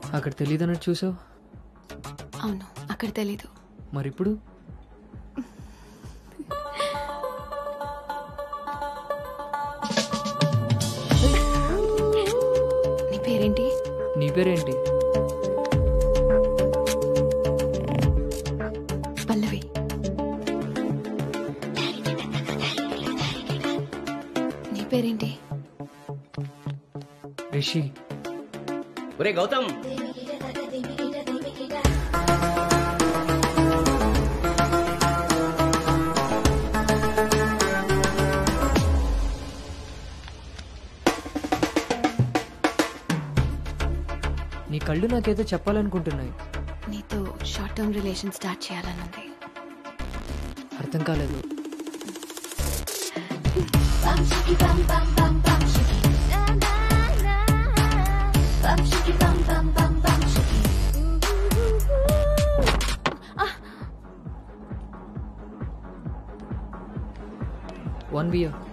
అక్కడ తెలియదన్నట్టు చూసావు అవును అక్కడ తెలీదు మరి ఇప్పుడు నీ పేరేంటి నీ పేరేంటి పల్లవి నీ పేరేంటి రిషి ఒరే గౌతమ్ నీ కళ్ళు నాకేదో చెప్పాలనుకుంటున్నాయి నీతో షార్ట్ టర్మ్ రిలేషన్ స్టార్ట్ చేయాలనుంది అర్థం కాలేదు వన్ బియర్